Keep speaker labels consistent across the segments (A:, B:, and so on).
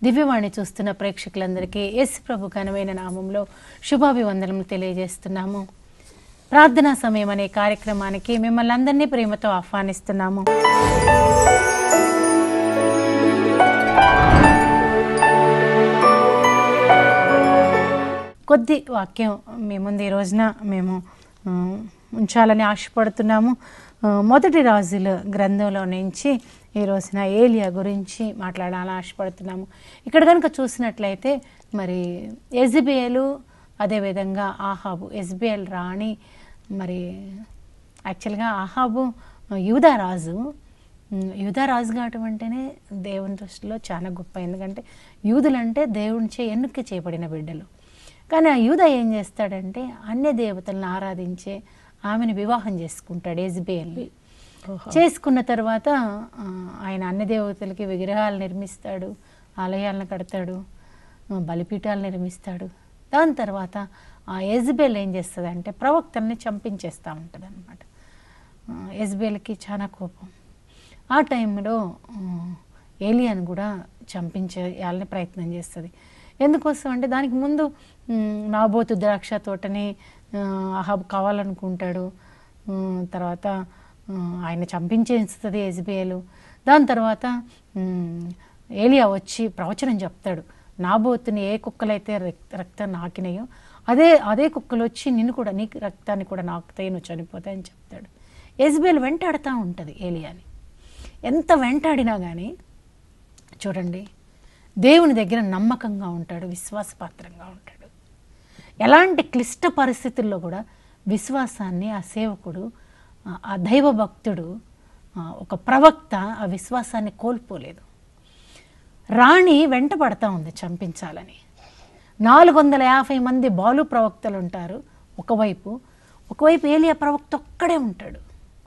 A: దివ్యవాణి చూస్తున్న ప్రేక్షకులందరికీ యేసు ప్రభు ఘనమైన నామంలో శుభాభివందనలు తెలియజేస్తున్నాము ప్రార్థనా సమయం అనే కార్యక్రమానికి మిమ్మల్ని అందరినీ ప్రేమతో ఆహ్వానిస్తున్నాము కొద్ది వాక్యం మీ ముందు ఈ రోజున మేము ఆ, ఉంచాలని ఆశపడుతున్నాము ఆ, మొదటి రాజుల గ్రంథంలో నుంచి ఈ రోజున ఏలియా గురించి మాట్లాడాలని ఆశపడుతున్నాము ఇక్కడ కనుక చూసినట్లయితే మరి ఎజ్బిఎలు అదేవిధంగా ఆహాబు ఎస్బిఎల్ రాణి మరి యాక్చువల్గా ఆహాబు యూదా రాజు ఉమ్, యూదా రాజు కావటం అంటేనే దేవుని దృష్టిలో చాలా గొప్ప ఎందుకంటే యూదులంటే దేవునిచే ఎన్నుక చేయబడిన బిడ్డలు కానీ ఆ యూద ఏం చేస్తాడంటే అన్య దేవతలను ఆరాధించే ఆమెను వివాహం చేసుకుంటాడు ఎజ్బేల్ని చేసుకున్న తర్వాత ఆ, ఆయన అన్య దేవతలకి విగ్రహాలు నిర్మిస్తాడు ఆలయాలను కడతాడు ఆ, బలిపీఠాలు నిర్మిస్తాడు దాని తర్వాత ఆ ఎజ్బేల్ ఏం చేస్తుంది ప్రవక్తల్ని చంపించేస్తూ ఉంటుంది అనమాట ఎజ్బేల్కి చాలా కోపం ఆ టైంలో ఆ, ఏలియాను కూడా చంపించేయాలని ప్రయత్నం చేస్తుంది ఎందుకోసం అంటే దానికి ముందు ఉమ్, నాబోతు ద్రాక్ష తోటని ఆ, అహాబ్ కావాలనుకుంటాడు ఉమ్, తర్వాత ఆ, ఆయన చంపించేస్తుంది ఎజ్బియలు దాని తర్వాత ఉమ్, ఏలియా వచ్చి ప్రవచనం చెప్తాడు నాబోతుని ఏ కుక్కలైతే రక్- రక్తం నాకినాయో అదే అదే కుక్కలు వచ్చి నిన్ను కూడా నీకు రక్తాన్ని కూడా నాకుతాయి నువ్వు చనిపోతాయని చెప్తాడు ఎజ్బేల్ వెంటాడుతూ ఉంటుంది ఏలియాని ఎంత వెంటాడినా కానీ చూడండి దేవుని దగ్గర నమ్మకంగా ఉంటాడు విశ్వాసపాత్రంగా ఉంటాడు ఎలాంటి క్లిష్ట పరిస్థితుల్లో కూడా విశ్వాసాన్ని ఆ సేవకుడు ఆ- ఆ దైవ భక్తుడు ఆ, ఒక ప్రవక్త ఆ విశ్వాసాన్ని కోల్పోలేదు రాణి వెంట పడతా ఉంది చంపించాలని నాలుగు వందల యాభై మంది బాలు ప్రవక్తలు ఉంటారు ఒకవైపు ఒకవైపు ఏలియా ప్రవక్త ఒక్కడే ఉంటాడు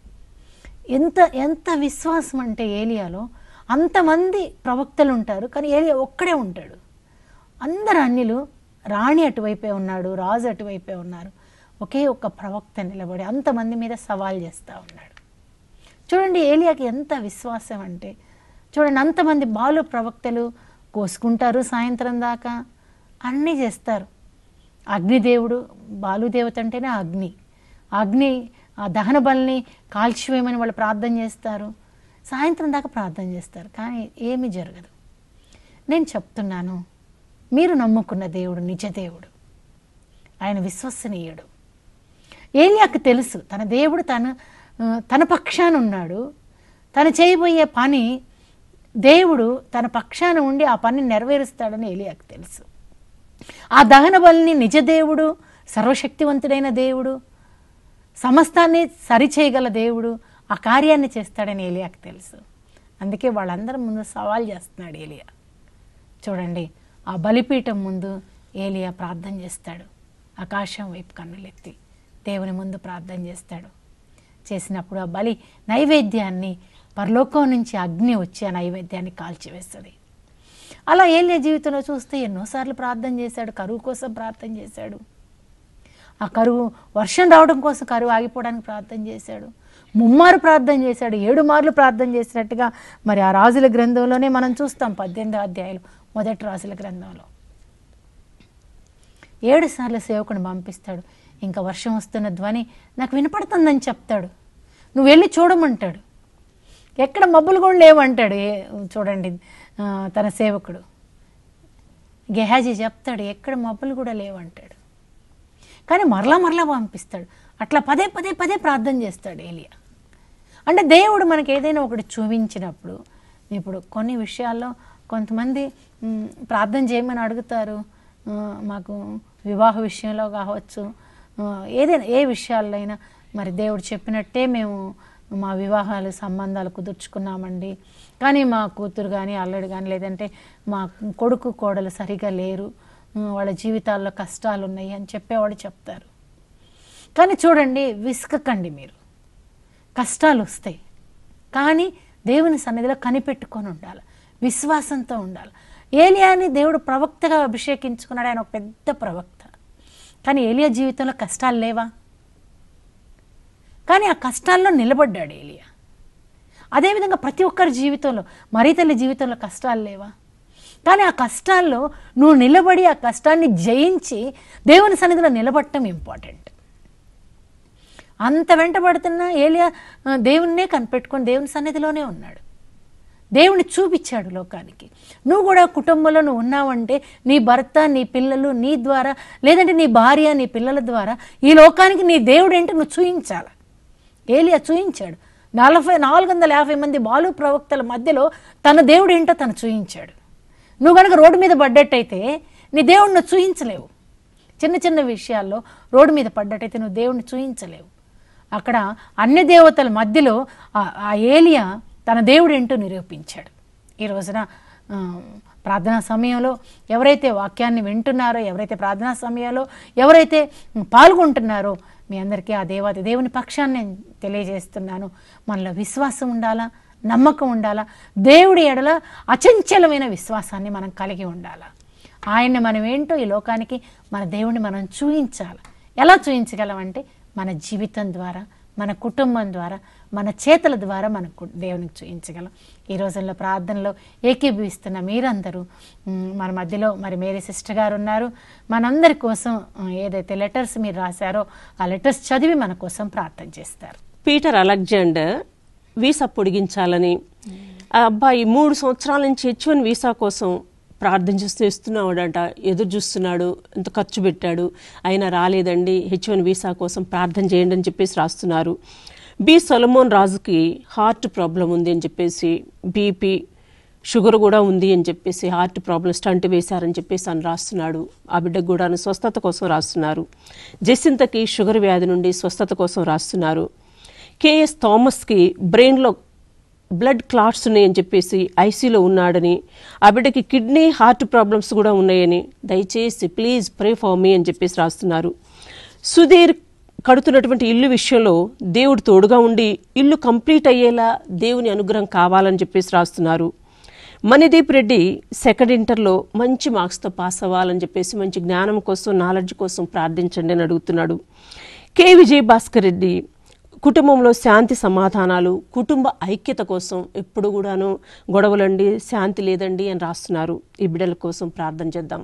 A: ఎంత ఎంత విశ్వాసం అంటే ఏలియాలో అంతమంది ప్రవక్తలు ఉంటారు కానీ ఏలియా ఒక్కడే ఉంటాడు అందరు అన్యులు రాణి అటువైపే ఉన్నాడు రాజు అటువైపే ఉన్నారు ఒకే ఒక్క ప్రవక్త నిలబడి అంతమంది మీద సవాల్ చేస్తూ ఉన్నాడు చూడండి ఏలియాకి ఎంత విశ్వాసం అంటే చూడండి అంతమంది బాలు ప్రవక్తలు కోసుకుంటారు సాయంత్రం దాకా అన్నీ చేస్తారు అగ్నిదేవుడు బాలుదేవత అంటేనే అగ్ని అగ్ని ఆ దహన బలిని కాల్చివేయమని వాళ్ళు ప్రార్థన చేస్తారు సాయంత్రం దాకా ప్రార్థన చేస్తారు కానీ ఏమీ జరగదు నేను చెప్తున్నాను మీరు నమ్ముకున్న దేవుడు నిజ దేవుడు ఆయన విశ్వసనీయుడు ఏలియాకు తెలుసు తన దేవుడు తన ఆ, తన పక్షాన ఉన్నాడు తను చేయబోయే పని దేవుడు తన పక్షాన ఉండి ఆ పని నెరవేరుస్తాడని ఏలియాకు తెలుసు ఆ దహన బలిని నిజ దేవుడు సర్వశక్తివంతుడైన దేవుడు సమస్తాన్ని సరిచేయగల దేవుడు ఆ కార్యాన్ని చేస్తాడని ఏలియాకు తెలుసు అందుకే వాళ్ళందరి ముందు సవాల్ చేస్తున్నాడు ఏలియా చూడండి ఆ బలిపీఠం ముందు ఏలియా ప్రార్థన చేస్తాడు ఆకాశం వైపు కన్నులెత్తి దేవుని ముందు ప్రార్థన చేస్తాడు చేసినప్పుడు ఆ బలి నైవేద్యాన్ని పరలోకం నుంచి అగ్ని వచ్చి ఆ నైవేద్యాన్ని కాల్చివేస్తుంది అలా ఏలియా జీవితంలో చూస్తే ఎన్నోసార్లు ప్రార్థన చేశాడు కరువు కోసం ప్రార్థన చేశాడు ఆ కరువు వర్షం రావడం కోసం కరువు ఆగిపోవడానికి ప్రార్థన చేశాడు ముమ్మారు ప్రార్థన చేశాడు ఏడు మార్లు ప్రార్థన చేసినట్టుగా మరి ఆ రాజుల గ్రంథంలోనే మనం చూస్తాం పద్దెనిమిదో అధ్యాయులు మొదటి రాజుల గ్రంథంలో ఏడు సార్లు సేవకుని పంపిస్తాడు ఇంకా వర్షం వస్తున్న ధ్వని నాకు వినపడుతుందని చెప్తాడు నువ్వు వెళ్ళి చూడమంటాడు ఎక్కడ మబ్బులు కూడా లేవంటాడు ఏ చూడండి ఆ, తన సేవకుడు గెహాజీ చెప్తాడు ఎక్కడ మబ్బులు కూడా లేవంటాడు కానీ మరలా మరలా పంపిస్తాడు అట్లా పదే పదే పదే ప్రార్థన చేస్తాడు ఏలియా అంటే దేవుడు మనకి ఏదైనా ఒకటి చూపించినప్పుడు ఇప్పుడు కొన్ని విషయాల్లో కొంతమంది మ్, ప్రార్థన చేయమని అడుగుతారు ఆ, మాకు వివాహ విషయంలో కావచ్చు ఆ, ఏదైనా ఏ విషయాల్లో అయినా మరి దేవుడు చెప్పినట్టే మేము మా వివాహాలు సంబంధాలు కుదుర్చుకున్నామండి కానీ మా కూతురు కానీ అల్లుడు కానీ లేదంటే మా కొడుకు కోడలు సరిగా లేరు ఆ, వాళ్ళ జీవితాల్లో కష్టాలు ఉన్నాయి అని చెప్పేవాడు చెప్తారు కానీ చూడండి విసుకకండి మీరు కష్టాలు వస్తాయి కానీ దేవుని సన్నిధిలో కనిపెట్టుకొని ఉండాలి విశ్వాసంతో ఉండాలి ఏలియాని దేవుడు ప్రవక్తగా అభిషేకించుకున్నాడు ఆయన ఒక పెద్ద ప్రవక్త కానీ ఏలియా జీవితంలో కష్టాలు లేవా కానీ ఆ కష్టాల్లో నిలబడ్డాడు ఏలియా అదేవిధంగా ప్రతి ఒక్కరి జీవితంలో మరీ తల్లి జీవితంలో కష్టాలు లేవా కానీ ఆ కష్టాల్లో నువ్వు నిలబడి ఆ కష్టాన్ని జయించి దేవుని సన్నిధిలో నిలబడటం ఇంపార్టెంట్ అంత వెంటబడుతున్న ఏలియా ఆ, దేవుణ్ణే కనిపెట్టుకొని దేవుని సన్నిధిలోనే ఉన్నాడు దేవుని చూపించాడు లోకానికి నువ్వు కూడా కుటుంబంలో నువ్వు ఉన్నావంటే నీ భర్త నీ పిల్లలు నీ ద్వారా లేదంటే నీ భార్య నీ పిల్లల ద్వారా ఈ లోకానికి నీ దేవుడు ఏంటో నువ్వు చూయించాలి ఏలియా చూయించాడు నలభై నాలుగు వందల యాభై మంది బాలు ప్రవక్తల మధ్యలో తన దేవుడు ఏంటో తను చూయించాడు నువ్వు కనుక రోడ్డు మీద పడ్డట్టయితే నీ దేవుడిని నువ్వు చూయించలేవు చిన్న చిన్న విషయాల్లో రోడ్డు మీద పడ్డట్టయితే నువ్వు దేవుడిని చూయించలేవు అక్కడ అన్ని దేవతల మధ్యలో ఆ- ఆ ఏలియా తన దేవుడు ఏంటో నిరూపించాడు ఈ రోజున ఆ, ప్రార్థనా సమయంలో ఎవరైతే వాక్యాన్ని వింటున్నారో ఎవరైతే ప్రార్థనా సమయంలో ఎవరైతే పాల్గొంటున్నారో మీ అందరికీ ఆ దేవాది దేవుని పక్షాన్ని నేను తెలియజేస్తున్నాను మనలో విశ్వాసం ఉండాలా నమ్మకం ఉండాలా దేవుడి ఎడల అచంచలమైన విశ్వాసాన్ని మనం కలిగి ఉండాలా ఆయన్ని మనం ఏంటో ఈ లోకానికి మన దేవుణ్ణి మనం చూయించాలి ఎలా చూయించగలమంటే మన జీవితం ద్వారా మన కుటుంబం ద్వారా మన చేతుల ద్వారా మన కు- దేవునికి చూయించగలం ఈ రోజుల్లో ప్రార్థనలో ఏకీభవిస్తున్న మీరందరూ మ్, మన మధ్యలో మరి మేరీ సిస్టర్ గారు ఉన్నారు మనందరి కోసం ఆ, ఏదైతే లెటర్స్ మీరు రాశారో ఆ లెటర్స్ చదివి మన కోసం ప్రార్థన చేస్తారు
B: పీటర్ అలెగ్జాండర్ వీసా పొడిగించాలని ఆ అబ్బాయి మూడు సంవత్సరాల నుంచి హెచ్ వన్ వీసా కోసం ప్రార్థన చేస్తూ ఇస్తున్నాడట ఎదురు చూస్తున్నాడు ఎంత ఖర్చు పెట్టాడు అయినా రాలేదండి హెచ్ వన్ వీసా కోసం ప్రార్థన చేయండి అని చెప్పేసి రాస్తున్నారు బి సొలమోన్ రాజుకి హార్ట్ ప్రాబ్లం ఉంది అని చెప్పేసి బీపీ షుగర్ కూడా ఉంది అని చెప్పేసి హార్ట్ ప్రాబ్లం స్టంట్ వేశారని చెప్పేసి అని రాస్తున్నాడు ఆ బిడ్డకు కూడా స్వస్థత కోసం రాస్తున్నారు జసింతకి షుగర్ వ్యాధి నుండి స్వస్థత కోసం రాస్తున్నారు కేఎస్ థామస్కి బ్రెయిన్లో బ్లడ్ క్లాట్స్ ఉన్నాయని చెప్పేసి ఐసీలో ఉన్నాడని ఆ బిడ్డకి కిడ్నీ హార్ట్ ప్రాబ్లమ్స్ కూడా ఉన్నాయని దయచేసి ప్లీజ్ ప్రే ఫర్ మీ అని చెప్పేసి రాస్తున్నారు సుధీర్ కడుతున్నటువంటి ఇల్లు విషయంలో దేవుడు తోడుగా ఉండి ఇల్లు కంప్లీట్ అయ్యేలా దేవుని అనుగ్రహం కావాలని చెప్పేసి రాస్తున్నారు మణిదీప్ రెడ్డి సెకండ్ ఇంటర్లో మంచి మార్క్స్తో పాస్ అవ్వాలని చెప్పేసి మంచి జ్ఞానం కోసం నాలెడ్జ్ కోసం ప్రార్థించండి అని అడుగుతున్నాడు కె విజయ్ భాస్కర్ రెడ్డి కుటుంబంలో శాంతి సమాధానాలు కుటుంబ ఐక్యత కోసం ఎప్పుడు కూడాను గొడవలండి శాంతి లేదండి అని రాస్తున్నారు ఈ బిడ్డల కోసం ప్రార్థన చేద్దాం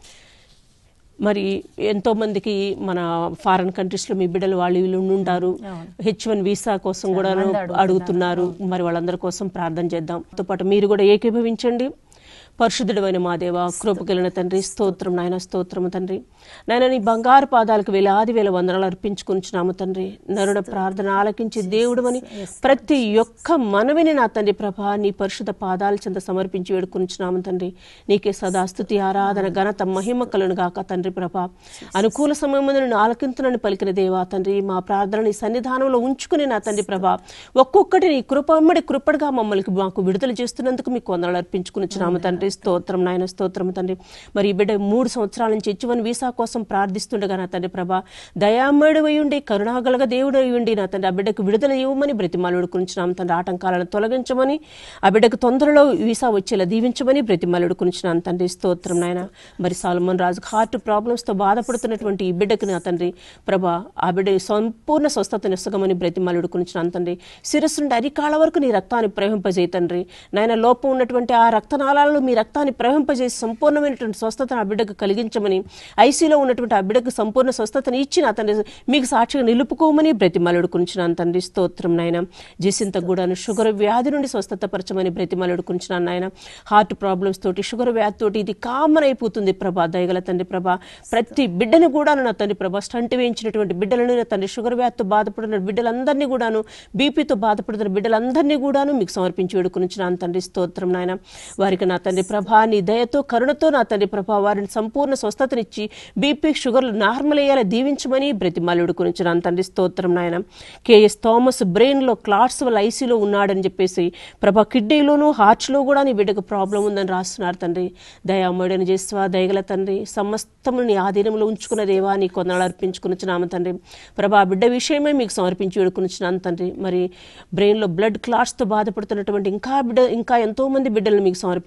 B: మరి ఎంతో మందికి మన ఫారెన్ కంట్రీస్ లో మీ బిడ్డలు వాళ్ళు వీళ్ళు ఉంటారు హెచ్ వన్ వీసా కోసం కూడా అడుగుతున్నారు మరి వాళ్ళందరి కోసం ప్రార్థన చేద్దాం తో పాటు మీరు కూడా ఏకీభవించండి పరిశుద్ధుడమైన మా దేవ కృపగలిగిన తండ్రి స్తోత్రం నాయన స్తోత్రము తండ్రి నాయన నీ బంగారు పాదాలకు వేలాది వేల వందనాలు అర్పించుకుంటున్నాము తండ్రి నరుడ ప్రార్థన ఆలకించి దేవుడమని ప్రతి ఒక్క మనవిని నా తండ్రి ప్రభా నీ పరిశుద్ధ పాదాల చెంత సమర్పించి వేడుకుంటున్నాము తండ్రి నీకే సదా స్తుతి ఆరాధన ఘనత మహిమ కలను గాక తండ్రి ప్రభా అనుకూల సమయమున నేను ఆలకింతునని పలికిన దేవా తండ్రి మా ప్రార్థన నీ సన్నిధానంలో ఉంచుకుని నా తండ్రి ప్రభా ఒక్కొక్కటి నీ కృపమ్మడి కృపడిగా మమ్మల్ని మాకు విడుదల చేస్తున్నందుకు మీకు వందనాలు అర్పించుకునిచ్చున్నాము తండ్రి స్తోత్రం నాయన స్తోత్రం తండ్రి మరి ఈ బిడ్డ మూడు సంవత్సరాల నుంచి హెచ్వన్ వీసా కోసం ప్రార్థిస్తుండగా నా తండ్రి ప్రభా దయామయుడు ఉండి కరుణాగలగ దేవుడు ఉండి నా తండ్రి ఆ బిడ్డకు విడుదల ఇవ్వమని బ్రతిమాలుడు కురించినాము తండ్రి ఆటంకాలను తొలగించమని ఆ బిడ్డకు తొందరలో వీసా వచ్చేలా దీవించమని బ్రతిమాలుడు కురించినాను తండ్రి స్తోత్రం నాయన మరి సాల్మన్ రాజు హార్ట్ ప్రాబ్లమ్స్తో బాధపడుతున్నటువంటి ఈ బిడ్డకు నా తండ్రి ప్రభా ఆ బిడ్డ సంపూర్ణ స్వస్థతను ఇస్తగమని బ్రతిమాలుడు కురించినాను తండ్రి శిరస్సు నుండి అరికాళ్ళ వరకు నీ రక్తాన్ని ప్రవహింపజేయ తండ్రి నాయన లోపం ఉన్నటువంటి ఆ రక్తనాళాలలో మీ రక్తాన్ని ప్రవహింపజేసి సంపూర్ణమైనటువంటి స్వస్థతను ఆ బిడ్డకు కలిగించమని ఐసీలో ఉన్నటువంటి ఆ బిడ్డకు సంపూర్ణ స్వస్థతను ఇచ్చి నా తండ్రి మీకు సాక్షిగా నిలుపుకోమని బ్రతిమలుడు కురించినాను తండ్రి స్తోత్రం నాయన జసింత కూడాను షుగర్ వ్యాధి నుండి స్వస్థతపరచమని బ్రతిమలుడు కురించినాను నాయన హార్ట్ ప్రాబ్లమ్స్ తోటి షుగర్ వ్యాధి తోటి ఇది కామన్ అయిపోతుంది ప్రభా దయగల తండ్రి ప్రభా ప్రతి బిడ్డను కూడాను నా తండ్రి ప్రభా స్టంట్ వేయించినటువంటి బిడ్డలను నా తండ్రి షుగర్ వ్యాధితో బాధపడుతున్న బిడ్డలందరినీ కూడాను బీపీతో బాధపడుతున్న బిడ్డలందరినీ కూడాను మీకు సమర్పించి వేడుకునిచ్చినాను తండ్రి స్తోత్రం నాయన వారికి నా తండ్రి ప్రభా నీ దయతో కరుణతో నా తండ్రి ప్రభా వారిని సంపూర్ణ స్వస్థతనిచ్చి బీపీ షుగర్లు నార్మల్ అయ్యేలా దీవించమని బ్రతిమాలుడు గురించి నా తండ్రి స్తోత్రం నాయన కేఎస్ థామస్ బ్రెయిన్లో క్లాట్స్ వల్ల ఐసీలో ఉన్నాడని చెప్పేసి ప్రభా కిడ్నీలోను హార్ట్స్లో కూడా నీ బిడ్డకు ప్రాబ్లం ఉందని రాస్తున్నారు తండ్రి దయామయుడని చేస్తావా దయగల తండ్రి సమస్తము నీ ఆధీనంలో ఉంచుకున్న దేవా నీ కొందనాలు అర్పించుకునిచ్చినాము తండ్రి ప్రభా ఆ బిడ్డ విషయమే మీకు సమర్పించి వేడుకునిచ్చినాను తండ్రి మరి బ్రెయిన్లో బ్లడ్ క్లాట్స్తో బాధపడుతున్నటువంటి ఇంకా బిడ్డ ఇంకా ఎంతో మంది బిడ్డలను మీకు సమర్పించి వేడుకుని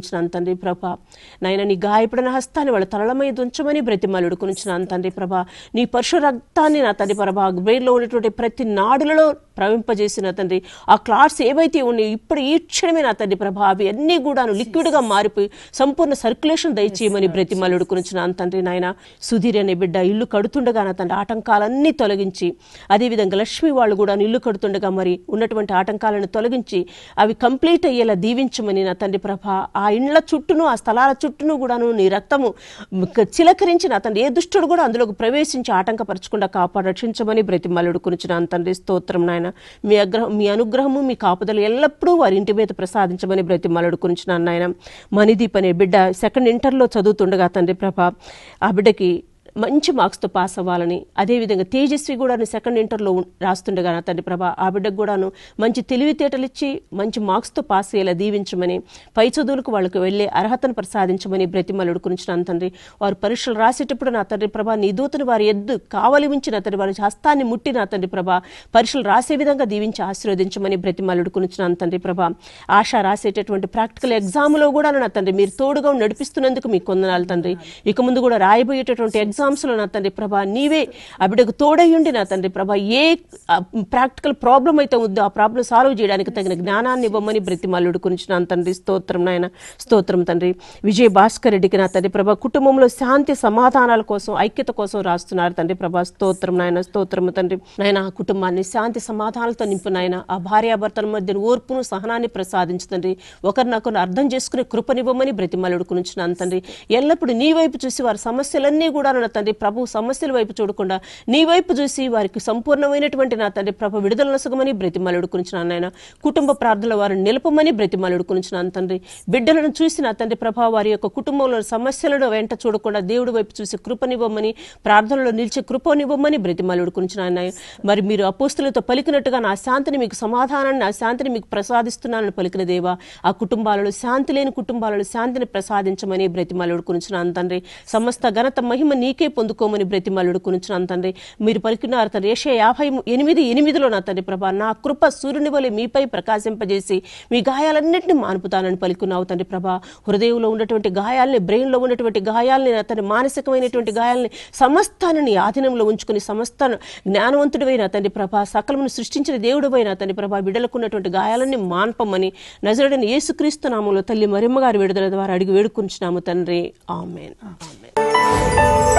B: కునించిన తండ్రి ప్రభ నాయన నీ గాయపడిన హస్తాన్ని వాళ్ళ తలల మీద ఉంచమని బ్రతిమలుడు కునించిన తండ్రి ప్రభ నీ పశు రక్తాన్ని నా తండ్రి ప్రభ బ్రెయిన్లో ఉన్నటువంటి ప్రతి నాడులలో ప్రవింపజేసిన తండ్రి ఆ క్లాట్స్ ఏవైతే ఉన్నాయో ఇప్పుడు ఈ క్షణమే నా తండ్రి ప్రభ అవి అన్నీ కూడాను లిక్విడ్గా మారిపోయి సంపూర్ణ సర్క్యులేషన్ దయచేయమని బ్రతిమలుడు కునించిన తండ్రి నాయన సుధీర్ అనే బిడ్డ ఇల్లు కడుతుండగా నా తండ్రి ఆటంకాలన్నీ తొలగించి అదేవిధంగా లక్ష్మి వాళ్ళు కూడా ఇల్లు కడుతుండగా మరి ఉన్నటువంటి ఆటంకాలను తొలగించి అవి కంప్లీట్ అయ్యేలా దీవించమని నా తండ్రి ప్రభ ఆ ఇండ్ల చుట్టూను ఆ స్థలాల చుట్టూను కూడాను నీ రక్తము క- చిలకరించి నా తండ్రి ఏ దుష్టుడు కూడా అందులోకి ప్రవేశించి ఆటంకపరచకుండా కాపాడు రక్షించమని బ్రతిమల్లుడు కునిచిన తండ్రి స్తోత్రం నాయన మీ అగ్రహం మీ అనుగ్రహము మీ కాపుదలు ఎల్లప్పుడూ వారి ఇంటి మీద ప్రసాదించమని బ్రతిమల్లుడు కునిచిన నాయన మణిదీప్ అనే బిడ్డ సెకండ్ ఇంటర్లో చదువుతుండగా తండ్రి ప్రభ ఆ బిడ్డకి మంచి మార్క్స్తో పాస్ అవ్వాలని అదేవిధంగా తేజస్వి కూడా సెకండ్ ఇంటర్లో ఉన్- రాస్తుండగా నా తండ్రి ప్రభా ఆ బిడ్డకు కూడాను మంచి తెలివితేటలు ఇచ్చి మంచి మార్క్స్తో పాస్ అయ్యేలా దీవించమని పై చదువులకు వాళ్ళకి వెళ్ళే అర్హతను ప్రసాదించమని బ్రతిమలుడు గురించి నా తండ్రి వారు పరీక్షలు రాసేటప్పుడు నా తండ్రి ప్రభా నీ దూతను వారి ఎద్దు కావలి ఉంచి నా తండ్రి వారి హస్తాన్ని ముట్టి నా తండ్రి ప్రభా పరీక్షలు రాసే విధంగా దీవించి ఆశీర్వదించమని బ్రతిమలుడు గురించి నా తండ్రి ప్రభా ఆశ రాసేటటువంటి ప్రాక్టికల్ ఎగ్జామ్లో కూడా నా తండ్రి మీరు తోడుగా నడిపిస్తున్నందుకు మీకు కొందనాలు తండ్రి ఇక ముందు కూడా రాయబోయేటటువంటి ఎగ్జామ్స్లో నా తండ్రి ప్రభా నీవే ఆ బిడ్డకు తోడయ్యుండి నా తండ్రి ప్రభా ఏ ప్రాక్టికల్ ప్రాబ్లం అయితే ఉందో ఆ ప్రాబ్లం సాల్వ్ చేయడానికి తగిన జ్ఞానాన్ని ఇవ్వమని బ్రతిమల్లుడు గురించి నా తండ్రి స్తోత్రం నాయన స్తోత్రం తండ్రి విజయ్ భాస్కర్ రెడ్డికి నా తండ్రి ప్రభా కుటుంబంలో శాంతి సమాధానాల కోసం ఐక్యత కోసం రాస్తున్నారు తండ్రి ప్రభా స్తోత్రం నాయన స్తోత్రం తండ్రి నాయన ఆ కుటుంబాన్ని శాంతి సమాధానాలతో నింపు నాయన ఆ భార్యాభర్తల మధ్య ఓర్పును సహనాన్ని ప్రసాదించు తండ్రి ఒకరినొకరు అర్థం చేసుకునే కృపనివ్వమని బ్రతిమలుడు గురించి నా తండ్రి ఎల్లప్పుడూ నీ వైపు చూసి వారి సమస్యలన్నీ కూడా నా తండ్రి ప్రభు సమస్యల వైపు చూడకుండా నీ వైపు చూసి వారికి సంపూర్ణమైనటువంటి నా తండ్రి ప్రభు విడుదల నొసగమని బ్రతిమలుడు గురించి నాయన కుటుంబ ప్రార్థనల వారిని నిలపమని బ్రతిమలుడు గురించి నా తండ్రి బిడ్డలను చూసి నా తండ్రి ప్రభా వారి యొక్క కుటుంబంలో సమస్యలను వెంట చూడకుండా దేవుడి వైపు చూసి కృపనివ్వమని ప్రార్థనలో నిలిచే కృపనివ్వమని బ్రతిమలుడు గురించి నాయన మరి మీరు అపోస్తులతో పలికినట్టుగా నా శాంతిని మీకు సమాధానాన్ని నా శాంతిని మీకు ప్రసాదిస్తున్నానని పలికిన దేవా ఆ కుటుంబాలలో శాంతి లేని కుటుంబాలలో శాంతిని ప్రసాదించమని బ్రతిమలుడు గురించి నా తండ్రి సమస్త ఘనత మహిమ నీకే పొందుకోమని బ్రతిమలుడు గురించి నా తండ్రి మీరు పలికినారు తండ్రి ఏషియా యాభై ఎనిమిది ఎనిమిదిలో నా తండ్రి ప్రభా నా కృప సూర్యుని వలె మీపై ప్రకాశింపజేసి మీ గాయాలన్నింటినీ మానుపుతానని పలుకున్నావు తండ్రి ప్రభా హృదయంలో ఉన్నటువంటి గాయాల్ని బ్రెయిన్లో ఉన్నటువంటి గాయాల్ని నా తండ్రి మానసికమైనటువంటి గాయాల్ని సమస్తాన్ని నీ ఆధీనంలో ఉంచుకుని సమస్త జ్ఞానవంతుడివైన తండ్రి ప్రభా సకలమును సృష్టించిన దేవుడివైన తండ్రి ప్రభా బిడ్డలకు ఉన్నటువంటి గాయాలన్నీ మాన్పమని నజరుడని యేసుక్రీస్తు నామంలో తల్లి మరిమ్మ గారి విడుదల ద్వారా అడిగి వేడుకుంటున్నాము తండ్రి ఆమెన్ ఆమెన్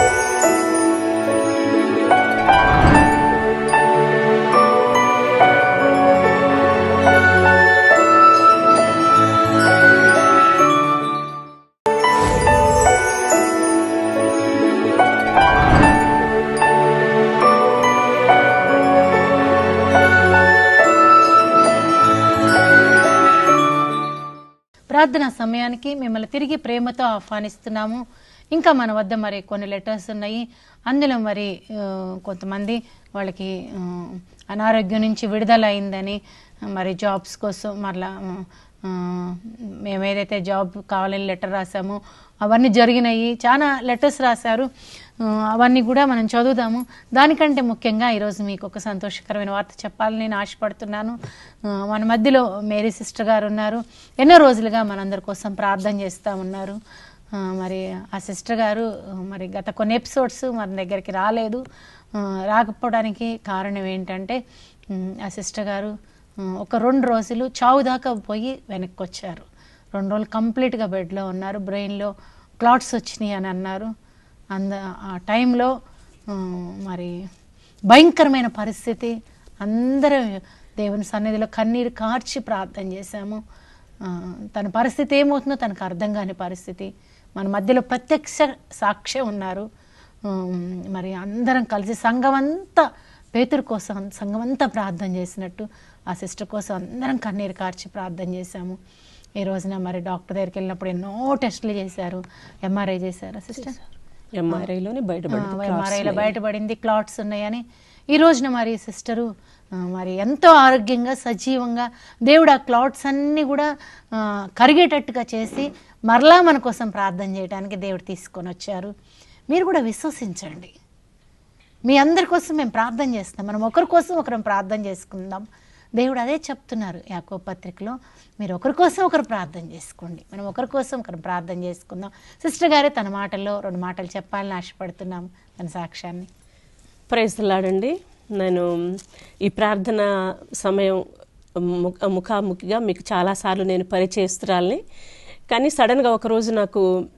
A: ప్రార్థన సమయానికి మిమ్మల్ని తిరిగి ప్రేమతో ఆహ్వానిస్తున్నాము ఇంకా మన వద్ద మరి కొన్ని లెటర్స్ ఉన్నాయి అందులో మరి ఆ, కొంతమంది వాళ్ళకి ఆ, అనారోగ్యం నుంచి విడుదల అయిందని మరి జాబ్స్ కోసం మరలా ఆ, మేము ఏదైతే జాబ్ కావాలని లెటర్ రాసామో అవన్నీ జరిగినాయి చాలా లెటర్స్ రాశారు ఆ, అవన్నీ కూడా మనం చదువుదాము దానికంటే ముఖ్యంగా ఈరోజు మీకు ఒక సంతోషకరమైన వార్త చెప్పాలని నేను ఆశపడుతున్నాను ఆ, మన మధ్యలో మేరీ సిస్టర్ గారు ఉన్నారు ఎన్నో రోజులుగా మనందరి కోసం ప్రార్థన చేస్తూ ఉన్నారు ఆ, మరి ఆ సిస్టర్ గారు ఆ, మరి గత కొన్ని ఎపిసోడ్స్ మన దగ్గరికి రాలేదు ఆ, రాకపోవడానికి కారణం ఏంటంటే ఉమ్, ఆ సిస్టర్ గారు ఆ, ఒక రెండు రోజులు చావు దాకా పోయి వెనక్కి వచ్చారు రెండు రోజులు కంప్లీట్గా బెడ్లో ఉన్నారు బ్రెయిన్లో క్లాట్స్ వచ్చినాయి అని అన్నారు అంద ఆ టైంలో ఆ, మరి భయంకరమైన పరిస్థితి అందరం దేవుని సన్నిధిలో కన్నీరు కార్చి ప్రార్థన చేశాము ఆ, తన పరిస్థితి ఏమవుతుందో తనకు అర్థం కాని పరిస్థితి మన మధ్యలో ప్రత్యక్ష సాక్ష్యం ఉన్నారు ఉమ్, మరి అందరం కలిసి సంఘం అంతా పేతురు కోసం సంఘం అంతా ప్రార్థన చేసినట్టు ఆ సిస్టర్ కోసం అందరం కన్నీరు కార్చి ప్రార్థన చేశాము ఈ రోజున మరి డాక్టర్ దగ్గరికి వెళ్ళినప్పుడు ఎన్నో టెస్టులు చేశారు ఎంఆర్ఐ చేశారు సిస్టర్
B: ఎంఆర్ఐలోనే బయటపడింది
A: ఎంఆర్ఐలో బయటపడింది క్లాట్స్ ఉన్నాయని ఈ రోజున మరి సిస్టరు ఆ, మరి ఎంతో ఆరోగ్యంగా సజీవంగా దేవుడు ఆ క్లాట్స్ అన్నీ కూడా ఆ, కరిగేటట్టుగా చేసి మరలా మన కోసం ప్రార్థన చేయడానికి దేవుడు తీసుకొని వచ్చారు మీరు కూడా విశ్వసించండి మీ అందరి కోసం మేము ప్రార్థన చేస్తాం మనం ఒకరి కోసం ఒకరం ప్రార్థన చేసుకుందాం దేవుడు అదే చెప్తున్నారు యాకో పత్రికలో మీరు ఒకరి కోసం ఒకరు ప్రార్థన చేసుకోండి మనం ఒకరి కోసం ఒకరు ప్రార్థన చేసుకుందాం సిస్టర్ గారే తన మాటల్లో రెండు మాటలు చెప్పాలని ఆశపడుతున్నాము తన సాక్ష్యాన్ని
B: ప్రయత్నలాడండి నేను ఈ ప్రార్థన సమయం ము- ముఖాముఖిగా మీకు చాలాసార్లు నేను పరిచయస్తురాలని కానీ సడన్గా ఒకరోజు నాకు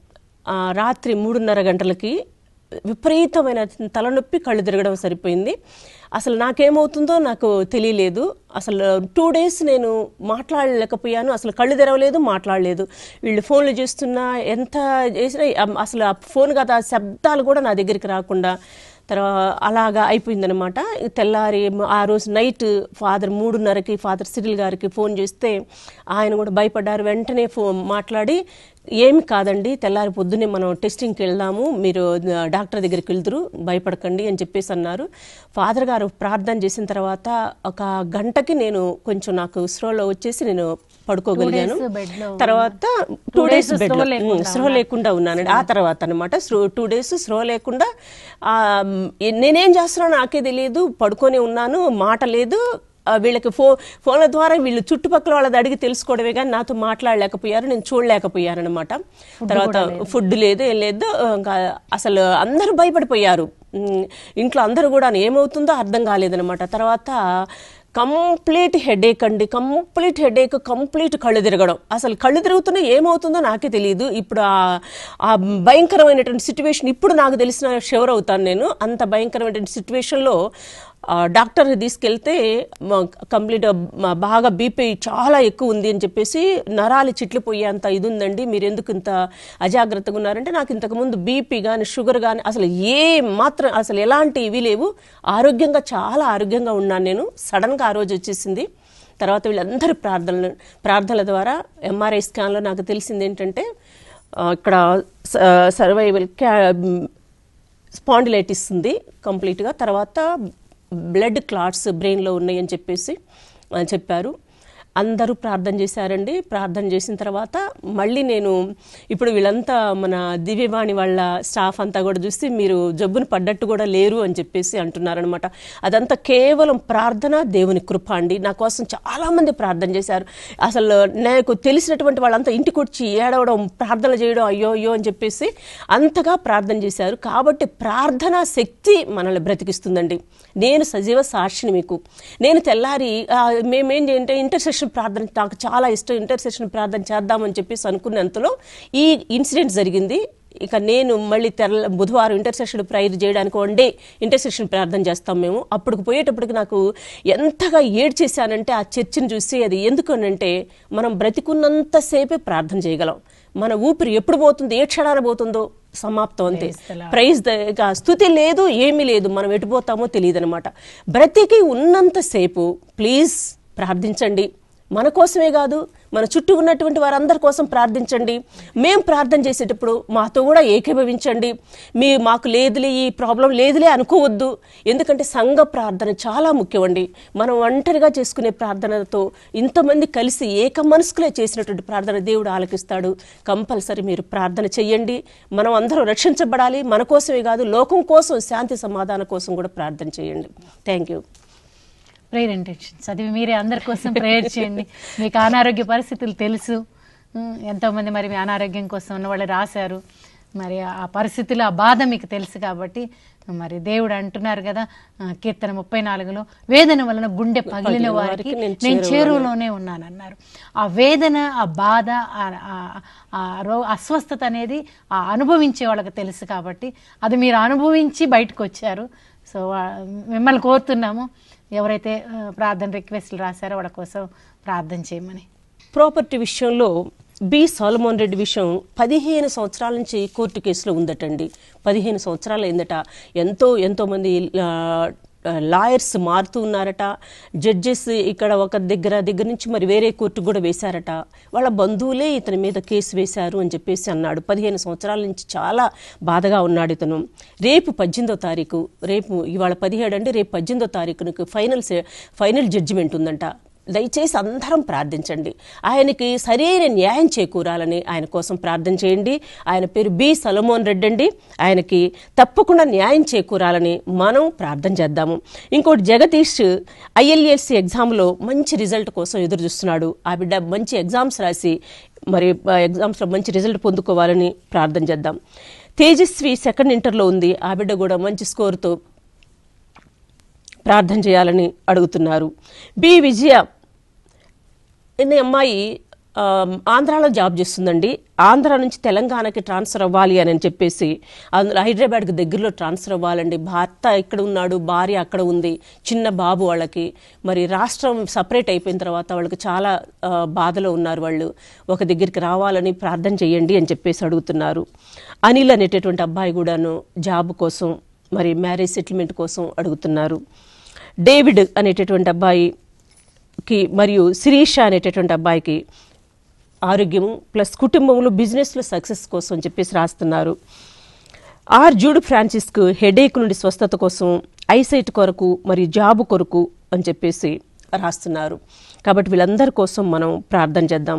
B: ఆ, రాత్రి మూడున్నర గంటలకి విపరీతమైన తలనొప్పి కళ్ళు తిరగడం సరిపోయింది అసలు నాకేమవుతుందో నాకు తెలియలేదు అసలు టూ డేస్ నేను మాట్లాడలేకపోయాను అసలు కళ్ళు తెరవలేదు మాట్లాడలేదు వీళ్ళు ఫోన్లు చేస్తున్నా ఎంత చేసినా అమ్- అసలు ఆ ఫోన్ కదా శబ్దాలు కూడా నా దగ్గరికి రాకుండా తర్వాత అలాగా అయిపోయిందనమాట తెల్లారి మ- ఆ రోజు నైట్ ఫాదర్ మూడున్నరకి ఫాదర్ సిరిల్ గారికి ఫోన్ చేస్తే ఆయన కూడా భయపడ్డారు వెంటనే ఫోన్ మాట్లాడి ఏమి కాదండి తెల్లారి పొద్దున్నే మనం టెస్టింగ్కి వెళ్దాము మీరు ఆ, డాక్టర్ దగ్గరికి వెళ్తురు భయపడకండి అని చెప్పేసి అన్నారు ఫాదర్ గారు ప్రార్థన చేసిన తర్వాత ఒక గంటకి నేను కొంచెం నాకు స్రోలో వచ్చేసి నేను పడుకోగలిగాను
A: Two days bed లో
B: తర్వాత
A: Two
B: two days
A: days
B: bed
A: స్పృహ లేకుండా
B: స్పృహ లేకుండా ఉన్నానండి ఆ తర్వాత అనమాట టూ డేస్ స్పృహ లేకుండా ఆ, మ్, నేనేం చేస్తున్నానో నాకే తెలియదు పడుకొని ఉన్నాను మాట లేదు ఆ, వీళ్ళకి ఫో ఫోన్ల ద్వారా వీళ్ళు చుట్టుపక్కల వాళ్ళది అడిగి తెలుసుకోవడమే కానీ నాతో మాట్లాడలేకపోయారు నేను చూడలేకపోయాను అనమాట తర్వాత ఫుడ్ లేదు ఏం లేదు ఇంకా అసలు అందరూ భయపడిపోయారు ఉమ్, ఇంట్లో అందరూ కూడా ఏమవుతుందో అర్థం కాలేదనమాట తర్వాత కంప్లీట్ హెడేక్ అండి కంప్లీట్ హెడేక్ కంప్లీట్ కళ్ళు తిరగడం అసలు కళ్ళు తిరుగుతున్నా ఏమవుతుందో నాకే తెలియదు ఇప్పుడు ఆ- ఆ భయంకరమైనటువంటి సిచ్యువేషన్ ఇప్పుడు నాకు తెలిసిన షవర్ అవుతాను నేను అంత భయంకరమైనటువంటి సిచ్యువేషన్లో డాక్టర్ తీసుకెళ్తే కంప్లీట్ బాగా బీపీ చాలా ఎక్కువ ఉంది అని చెప్పేసి నరాలు చిట్లిపోయేంత ఇది ఉందండి మీరు ఎందుకు ఇంత అజాగ్రత్తగా ఉన్నారంటే నాకు ఇంతకుముందు బీపీ కానీ షుగర్ కానీ అసలు ఏ మాత్రం అసలు ఎలాంటి ఇవి లేవు ఆరోగ్యంగా చాలా ఆరోగ్యంగా ఉన్నాను నేను సడన్గా ఆ రోజు వచ్చేసింది తర్వాత వీళ్ళందరూ ప్రార్థనలు ప్రార్థనల ద్వారా ఎంఆర్ఐ స్కాన్లో నాకు తెలిసింది ఏంటంటే ఆ, ఇక్కడ సర్వైవల్ క్యా స్పాండిలైటిస్ ఉంది కంప్లీట్గా తర్వాత బ్లడ్ క్లాట్స్ బ్రెయిన్లో ఉన్నాయి అని చెప్పేసి ఆ, చెప్పారు అందరూ ప్రార్థన చేశారండి ప్రార్థన చేసిన తర్వాత మళ్ళీ నేను ఇప్పుడు వీళ్ళంతా మన దివ్యవాణి వాళ్ళ స్టాఫ్ అంతా కూడా చూసి మీరు జబ్బును పడ్డట్టు కూడా లేరు అని చెప్పేసి అంటున్నారనమాట అదంతా కేవలం ప్రార్థన దేవుని కృప అండి నా కోసం చాలామంది ప్రార్థన చేశారు అసలు నాకు తెలిసినటువంటి వాళ్ళంతా ఇంటికి వచ్చి ఏడవడం ప్రార్థన చేయడం అయ్యో అయ్యో అని చెప్పేసి అంతగా ప్రార్థన చేశారు కాబట్టి ప్రార్థనా శక్తి మనల్ని బ్రతికిస్తుందండి నేను సజీవ సాక్షిని మీకు నేను తెల్లారి ఆ, మేమేం చేయంటే ఇంటర్సెషన్ ప్రార్థన నాకు చాలా ఇష్టం ఇంటర్సెషన్ ప్రార్థన చేద్దామని చెప్పేసి అనుకున్నంతలో ఈ ఇన్సిడెంట్ జరిగింది ఇక నేను మళ్ళీ తెల్ల బుధవారం ఇంటర్సెషన్ ప్రైర్ చేయడానికి వన్ డే ఇంటర్సెషన్ ప్రార్థన చేస్తాం మేము అప్పుడు పోయేటప్పటికి నాకు ఎంతగా ఏడ్చేశానంటే ఆ చర్చిని చూసి అది ఎందుకనంటే మనం బ్రతికున్నంతసేపే ప్రార్థన చేయగలం మన ఊపిరి ఎప్పుడు పోతుంది ఏ క్షణాన పోతుందో సమాప్తం అంతే
A: Praise the Lord.
B: Praise the- ఇక స్థుతి లేదు ఏమీ లేదు మనం ఎటు పోతామో తెలియదు అనమాట బ్రతికి ఉన్నంతసేపు ప్లీజ్ ప్రార్థించండి మన కోసమే కాదు మన చుట్టూ ఉన్నటువంటి వారందరి కోసం ప్రార్థించండి మేము ప్రార్థన చేసేటప్పుడు మాతో కూడా ఏకీభవించండి మీ మాకు లేదులే ఈ ప్రాబ్లం లేదులే అనుకోవద్దు ఎందుకంటే సంఘ ప్రార్థన చాలా ముఖ్యమండి మనం ఒంటరిగా చేసుకునే ప్రార్థనతో ఇంతమంది కలిసి ఏక మనసుకులే చేసినటువంటి ప్రార్థన దేవుడు ఆలకిస్తాడు కంపల్సరీ మీరు ప్రార్థన చెయ్యండి మనం అందరం రక్షించబడాలి మన కోసమే కాదు లోకం కోసం శాంతి సమాధానం కోసం కూడా ప్రార్థన చేయండి థ్యాంక్ యూ
A: ప్రేయర్ ఇంటెన్షన్స్ అది మీరే అందరి కోసం ప్రేయర్ చేయండి మీకు అనారోగ్య పరిస్థితులు తెలుసు ఉమ్, ఎంతోమంది మరి మీ అనారోగ్యం కోసం ఉన్న వాళ్ళు రాశారు మరి ఆ పరిస్థితులు ఆ బాధ మీకు తెలుసు కాబట్టి మరి దేవుడు అంటున్నారు కదా ఆ, కీర్తన ముప్పై నాలుగులో వేదన వలన గుండె పగిలిన వారికి నేను చేరువలోనే ఉన్నానన్నారు ఆ వేదన ఆ బాధ ఆ- ఆ- ఆ రో అస్వస్థత అనేది ఆ అనుభవించే వాళ్ళకి తెలుసు కాబట్టి అది మీరు అనుభవించి బయటకు వచ్చారు సో ఆ, మిమ్మల్ని కోరుతున్నాము ఎవరైతే ఆ, ప్రార్థన రిక్వెస్ట్లు రాశారో వాళ్ళ కోసం ప్రార్థన చేయమని
B: ప్రాపర్టీ విషయంలో బి సాలమోన్ రెడ్డి విషయం పదిహేను సంవత్సరాల నుంచి కోర్టు కేసులో ఉందటండి పదిహేను సంవత్సరాలు అయిందట ఎంతో ఎంతో మంది ఆ, లాయర్స్ మారుతూ ఉన్నారట జడ్జెస్ ఇక్కడ ఒక దగ్గర దగ్గర నుంచి మరి వేరే కోర్టు కూడా వేశారట వాళ్ళ బంధువులే ఇతని మీద కేసు వేశారు అని చెప్పేసి అన్నాడు పదిహేను సంవత్సరాల నుంచి చాలా బాధగా ఉన్నాడు ఇతను రేపు పద్దెనిమిదో తారీఖు రేపు ఇవాళ పదిహేడు అంటే రేపు పద్దెనిమిదో తారీఖునకు ఫైనల్ సే- ఫైనల్ జడ్జిమెంట్ ఉందంట దయచేసి అందరం ప్రార్థించండి ఆయనకి సరైన న్యాయం చేకూరాలని ఆయన కోసం ప్రార్థన చేయండి ఆయన పేరు బి సలమోన్ రెడ్డి అండి ఆయనకి తప్పకుండా న్యాయం చేకూరాలని మనం ప్రార్థన చేద్దాము ఇంకోటి జగదీష్ ఐఎల్ఎస్సి ఎగ్జామ్లో మంచి రిజల్ట్ కోసం ఎదురు చూస్తున్నాడు ఆ బిడ్డ మంచి ఎగ్జామ్స్ రాసి మరి ఆ ఎగ్జామ్స్లో మంచి రిజల్ట్ పొందుకోవాలని ప్రార్థన చేద్దాం తేజస్వి సెకండ్ ఇంటర్లో ఉంది ఆ బిడ్డ కూడా మంచి స్కోర్తో ప్రార్థన చేయాలని అడుగుతున్నారు బి విజయ ఈ అమ్మాయి ఆ, ఆంధ్రాలో జాబ్ చేస్తుందండి ఆంధ్ర నుంచి తెలంగాణకి ట్రాన్స్ఫర్ అవ్వాలి అని చెప్పేసి అందులో హైదరాబాద్కి దగ్గరలో ట్రాన్స్ఫర్ అవ్వాలండి భర్త ఇక్కడ ఉన్నాడు భార్య అక్కడ ఉంది చిన్న బాబు వాళ్ళకి మరి రాష్ట్రం సపరేట్ అయిపోయిన తర్వాత వాళ్ళకి చాలా ఆ, బాధలో ఉన్నారు వాళ్ళు ఒక దగ్గరికి రావాలని ప్రార్థన చేయండి అని చెప్పేసి అడుగుతున్నారు అనిల్ అనేటటువంటి అబ్బాయి కూడాను జాబ్ కోసం మరి మ్యారేజ్ సెటిల్మెంట్ కోసం అడుగుతున్నారు డేవిడ్ అనేటటువంటి అబ్బాయికి మరియు శిరీష అనేటటువంటి అబ్బాయికి ఆరోగ్యం ప్లస్ కుటుంబంలో బిజినెస్లో సక్సెస్ కోసం అని చెప్పేసి రాస్తున్నారు ఆర్ జూడ్ ఫ్రాన్సిస్కు హెడేక్ నుండి స్వస్థత కోసం ఐసైట్ కొరకు మరియు జాబ్ కొరకు అని చెప్పేసి రాస్తున్నారు కాబట్టి వీళ్ళందరి కోసం మనం ప్రార్థన చేద్దాం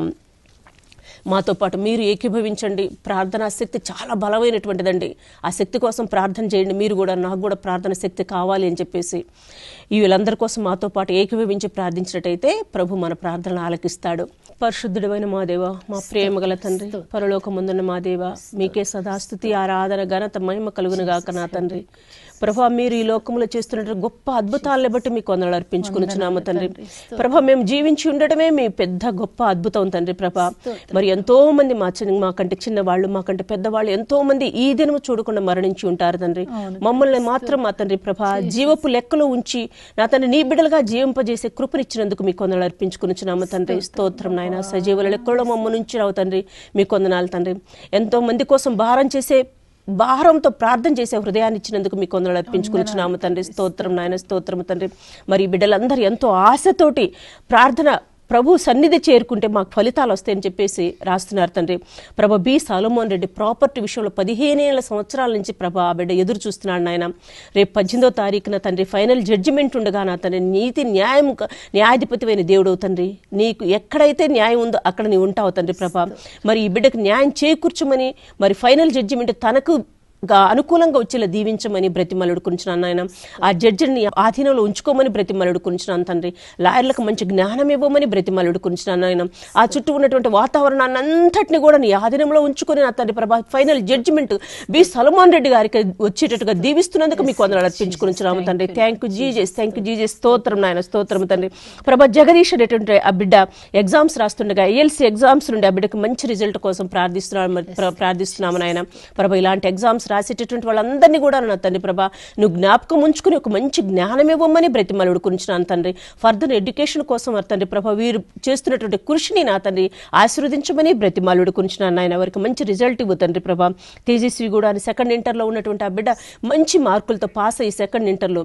B: మాతో పాటు మీరు ఏకీభవించండి ప్రార్థనా శక్తి చాలా బలమైనటువంటిదండి ఆ శక్తి కోసం ప్రార్థన చేయండి మీరు కూడా నాకు కూడా ప్రార్థన శక్తి కావాలి అని చెప్పేసి ఈ వీళ్ళందరి కోసం మాతో పాటు ఏకీభవించి ప్రార్థించినట్టయితే ప్రభు మన ప్రార్థనలు ఆలకిస్తాడు పరిశుద్ధుడమైన మా దేవ మా ప్రేమ గల తండ్రి పరలోకముందున్న మా దేవ మీకే సదాస్థుతి ఆరాధన ఘనత మహిమ కలుగును గాక నా తండ్రి ప్రభా మీరు ఈ లోకంలో చేస్తున్న గొప్ప అద్భుతాలను బట్టి మీకు వందలు అర్పించుకునిచున్నాము తండ్రి ప్రభా మేము జీవించి ఉండడమే మీ పెద్ద గొప్ప అద్భుతం తండ్రి ప్రభా మరి ఎంతో మంది మా చిన్న మాకంటే చిన్న వాళ్ళు మాకంటే పెద్దవాళ్ళు ఎంతో మంది ఈ దినము చూడకుండా మరణించి ఉంటారు తండ్రి మమ్మల్ని మాత్రం మా తండ్రి ప్రభా జీవపు లెక్కలో ఉంచి నా తండ్రి నీ బిడ్డలుగా జీవింపజేసే కృపనిచ్చినందుకు మీ కొందరు అర్పించుకునిచున్నాము తండ్రి స్తోత్రం నాయన సజీవుల లెక్కలో మమ్మ నుంచి రావు తండ్రి మీ కొందనాలు తండ్రి ఎంతో మంది కోసం భారం చేసే భారంతో ప్రార్థన చేసే హృదయాన్ని ఇచ్చినందుకు మీ కొందరు అర్పించుకునిచున్నాము తండ్రి స్తోత్రం నాయన స్తోత్రం తండ్రి మరి ఈ బిడ్డలందరూ ఎంతో ఆశతోటి ప్రార్థన ప్రభు సన్నిధి చేరుకుంటే మాకు ఫలితాలు వస్తాయని చెప్పేసి రాస్తున్నారు తండ్రి ప్రభ బి సాలోమోన్ రెడ్డి ప్రాపర్టీ విషయంలో పదిహేనేళ్ల సంవత్సరాల నుంచి ప్రభ ఆ బిడ్డ ఎదురు చూస్తున్నాడు నాయన రేపు పద్దెనిమిదో తారీఖున తండ్రి ఫైనల్ జడ్జిమెంట్ ఉండగా నా తండ్రి నీతి న్యాయం న్యాయాధిపతివైన దేవుడు తండ్రి నీకు ఎక్కడైతే న్యాయం ఉందో అక్కడ నీవు ఉంటావు తండ్రి ప్రభ మరి ఈ బిడ్డకు న్యాయం చేకూర్చమని మరి ఫైనల్ జడ్జిమెంట్ తనకు గా అనుకూలంగా వచ్చేలా దీవించమని బ్రతిమలుడు కురించినాను నాయన ఆ జడ్జిని ఆధీనంలో ఉంచుకోమని బ్రతిమలుడు కురించినాను తండ్రి లాయర్లకు మంచి జ్ఞానం ఇవ్వమని బ్రతిమలుడు కురించినాను నాయన ఆ చుట్టూ ఉన్నటువంటి వాతావరణాన్ని అంతటిని కూడా నీ ఆధీనంలో ఉంచుకొని నా తండ్రి ప్రభా final judgement B Solomon Reddy గారికి వచ్చేటట్టుగా దీవిస్తున్నందుకు మీకు వందలు అర్పించుకునిచున్నాము తండ్రి thank you Jesus thank you Jesus స్తోత్రం నాయన స్తోత్రం తండ్రి ప్రభా జగదీష్ అనేటువంటి ఆ బిడ్డ ఎగ్జామ్స్ రాస్తుండగా ఎల్సీ ఎగ్జామ్స్ నుండి ఆ బిడ్డకు మంచి రిజల్ట్ కోసం ప్రార్థిస్తున్నాము మరి ప్ర- ప్రార్థిస్తున్నాము నాయన ప్రభా ఇలాంటి ఎగ్జామ్స్ రాసేటటువంటి వాళ్ళందరినీ కూడా నా తండ్రి ప్రభా నువ్వు జ్ఞాపకం ఉంచుకుని ఒక మంచి జ్ఞానం ఇవ్వమని బ్రతిమలుడు కురించినాను తండ్రి ఫర్దర్ ఎడ్యుకేషన్ కోసం నా తండ్రి ప్రభా వీరు చేస్తున్నటువంటి కృషిని నా తండ్రి ఆశీర్వదించమని బ్రతిమాలుడు కురించినాను నాయన వారికి మంచి రిజల్ట్ ఇవ్వు తండ్రి ప్రభా తేజస్వి కూడా సెకండ్ ఇంటర్లో ఉన్నటువంటి ఆ బిడ్డ మంచి మార్కులతో పాస్ అయ్యి సెకండ్ ఇంటర్లో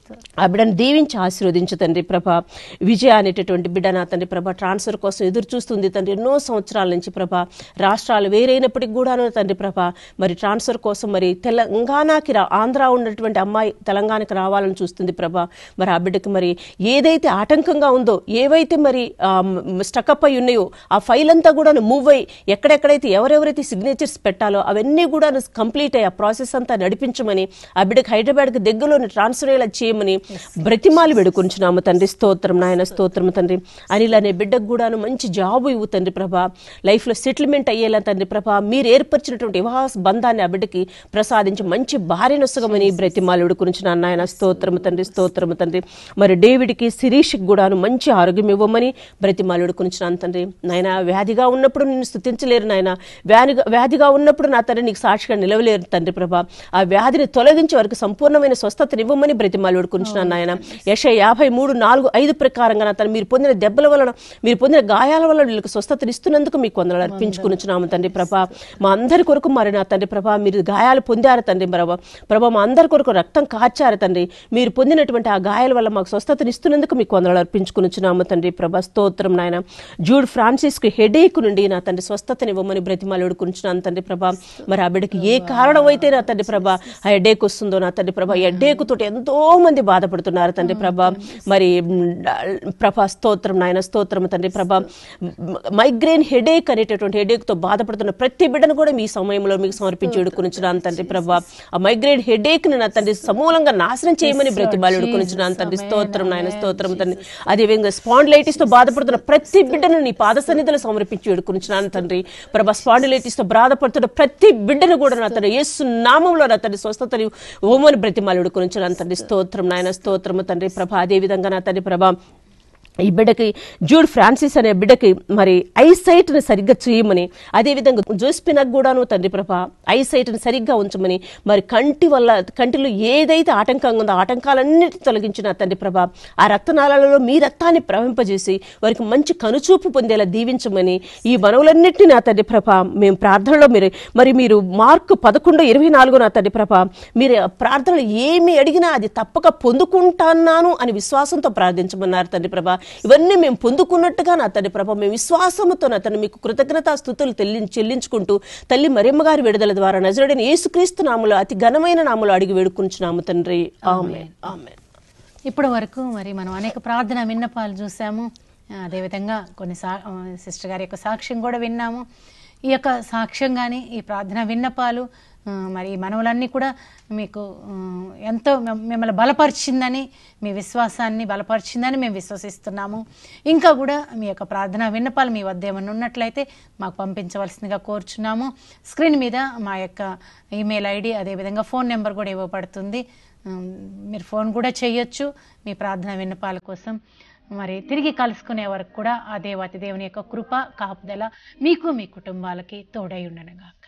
B: ఆ బిడ్డను దీవించి ఆశీర్వదించు తండ్రి ప్రభ విజయ అనేటటువంటి బిడ్డ నా తండ్రి ప్రభ ట్రాన్స్ఫర్ కోసం ఎదురు చూస్తుంది తండ్రి ఎన్నో సంవత్సరాల నుంచి ప్రభ రాష్ట్రాలు వేరైనప్పటికీ కూడాను తండ్రి ప్రభ మరి ట్రాన్స్ఫర్ కోసం మరి తెలంగాణకి రా ఆంధ్ర ఉన్నటువంటి అమ్మాయి తెలంగాణకి రావాలని చూస్తుంది ప్రభ మరి ఆ బిడ్డకి మరి ఏదైతే ఆటంకంగా ఉందో ఏవైతే మరి స్టకప్ అయి ఉన్నాయో ఆ ఫైల్ అంతా కూడా మూవ్ అయ్యి ఎక్కడెక్కడైతే ఎవరెవరైతే సిగ్నేచర్స్ పెట్టాలో అవన్నీ కూడా కంప్లీట్ అయ్యి ఆ ప్రాసెస్ అంతా నడిపించమని ఆ బిడ్డకి హైదరాబాద్కి దగ్గరలోని ట్రాన్స్ఫర్ అయ్యేలా చేయమని బ్రతిమాలు వేడుకుంటున్నాము తండ్రి స్తోత్రం నాయన స్తోత్రం తండ్రి అనిల్ అనే బిడ్డకు కూడాను మంచి జాబ్ ఇవ్వు తండ్రి ప్రభా లైఫ్లో సెటిల్మెంట్ అయ్యేలా తండ్రి ప్రభా మీరు ఏర్పరిచినటువంటి వివాహ బంధాన్ని ఆ బిడ్డకి ప్రసాదించి మంచి భార్యనొసగమని బ్రతిమాలు వేడుకుంటున్నాను నాయన స్తోత్రము తండ్రి స్తోత్రము తండ్రి మరి డేవిడ్కి శిరీష్కి కూడాను మంచి ఆరోగ్యం ఇవ్వమని బ్రతిమాలు వేడుకుంటున్నాను తండ్రి నాయన వ్యాధిగా ఉన్నప్పుడు నిన్ను స్థుతించలేరు నాయన వ్యాధిగా వ్యాధిగా ఉన్నప్పుడు నా తండ్రి నీకు సాక్షిగా నిలవలేరు తండ్రి ప్రభా ఆ వ్యాధిని తొలగించే వరకు సంపూర్ణమైన స్వస్థతనివ్వమని బ్రతిమాలు వేడుకుంటున్నాను నాయన యశ యాభై మూడు నాలుగు ఐదు ప్రకారంగా నా తను మీరు పొందిన దెబ్బల వలన మీరు పొందిన గాయాల వల్ల వీళ్ళకి స్వస్థతనిస్తున్నందుకు మీకు వందలు అర్పించుకునిచున్నాము తండ్రి ప్రభా మా అందరి కొరకు మరి నా తండ్రి ప్రభా మీరు గాయాలు పొందారు తండ్రి ప్రభా ప్రభా మా అందరి కొరకు రక్తం కాచారు తండ్రి మీరు పొందినటువంటి ఆ గాయాల వల్ల మాకు స్వస్థతనిస్తున్నందుకు మీకు వందలు అర్పించుకునిచున్నాము తండ్రి ప్రభా స్తోత్రం నాయన జూడ్ ఫ్రాన్సిస్కు హెడేక్ నుండి నా తండ్రి స్వస్థతనివ్వమని బ్రతిమాలు వేడుకుంటున్నాను తండ్రి ప్రభా మరి ఆ బిడ్డకి ఏ కారణం అయితే నా తండ్రి ప్రభా ఆ హెడేక్ వస్తుందో నా తండ్రి ప్రభా హెడేక్ తోటి ఎంతో మంది మంది బాధపడుతున్నారు తండ్రి ప్రభ మరి మ్, ప్రభా స్తోత్రం నాయన స్తోత్రం తండ్రి ప్రభ మైగ్రేన్ హెడేక్ అనేటటువంటి headache తో బాధపడుతున్న ప్రతి బిడ్డను కూడా మీ సమయంలో మీకు సమర్పించి వేడుకొనిచున్నాను తండ్రి ప్రభ ఆ మైగ్రేన్ హెడేక్ ని నా తండ్రి సమూలంగా నాశనం చేయమని బ్రతిమాలు వేడుకొనిచున్నాను తండ్రి స్తోత్రం నాయన స్తోత్రం తండ్రి అదేవిధంగా స్పాండిలైటిస్ తో బాధపడుతున్న ప్రతి బిడ్డను నీ పాద సన్నిధిలో సమర్పించి వేడుకొనిచున్నాను తండ్రి ప్రభ స్పాండిలైటిస్ తో బాధపడుతున్న ప్రతి బిడ్డను కూడా నా తండ్రి యేసు నామంలో నా తండ్రి స్వస్థతని ఓమని బ్రతిమాలు వేడుకొనిచున్నాను తండ్రి స్తోత్రం నాయన స్తోత్రము తండ్రి ప్రభ అదే విధంగా నా తండ్రి ప్రభ ఈ బిడ్డకి జూడ్ ఫ్రాన్సిస్ అనే బిడ్డకి మరి ఐసైట్ ని సరిగ్గా చేయమని అదేవిధంగా జోస్పినకు కూడాను తండ్రి ప్రభ ఐసైట్ ని సరిగ్గా ఉంచమని మరి కంటి వల్ల కంటిలో ఏదైతే ఆటంకంగా ఉందో ఆ ఆటంకాలన్నిటి తొలగించిన తండ్రి ప్రభ ఆ రక్తనాళాలలో మీ రక్తాన్ని ప్రవహింపజేసి వారికి మంచి కనుచూపు పొందేలా దీవించమని ఈ మనవులన్నింటినీ నా తండ్రి ప్రభ మేము ప్రార్థనలో మీరు మరి మీరు మార్కు పదకొండు ఇరవై నాలుగు నా తండ్రి ప్రభ మీరు ప్రార్థనలు ఏమి అడిగినా అది తప్పక పొందుకుంటాను అని విశ్వాసంతో ప్రార్థించమన్నారు తండ్రి ప్రభ ఇవన్నీ మేము పొందుకున్నట్టుగా నా తండ్రి ప్రభ మేము విశ్వాసముతో నా తండ్రి మీకు కృతజ్ఞతా స్థుతులు తెల్లి చెల్లించుకుంటూ తల్లి మరియమ్మ గారి విడుదల ద్వారా నజరుడైన యేసుక్రీస్తు నాములో అతి ఘనమైన నాములో అడిగి వేడుకుంటున్నాము తండ్రి ఆమె ఆమె
A: ఇప్పటి వరకు మరి మనం అనేక ప్రార్థన విన్నపాలు చూసాము ఆ, అదేవిధంగా కొన్ని సా ఆ, సిస్టర్ గారి యొక్క సాక్ష్యం కూడా విన్నాము ఈ యొక్క సాక్ష్యం కానీ ఈ ప్రార్థన విన్నపాలు ఆ, మరి ఈ మనవులన్నీ కూడా మీకు ఆ, ఎంతో మిమ్- మిమ్మల్ని బలపరిచిందని మీ విశ్వాసాన్ని బలపరిచిందని మేము విశ్వసిస్తున్నాము ఇంకా కూడా మీ యొక్క ప్రార్థన విన్నపాలు మీ వద్ద ఏమైనా ఉన్నట్లయితే మాకు పంపించవలసిందిగా కోరుచున్నాము స్క్రీన్ మీద మా యొక్క ఈమెయిల్ ఐడి అదేవిధంగా ఫోన్ నెంబర్ కూడా ఇవ్వబడుతుంది ఉమ్, మీరు ఫోన్ కూడా చేయొచ్చు మీ ప్రార్థన విన్నపాల కోసం మరి తిరిగి కలుసుకునే వరకు కూడా ఆ దేవాతి దేవుని యొక్క కృప కాపుదల మీకు మీ కుటుంబాలకి తోడై ఉండనుగాక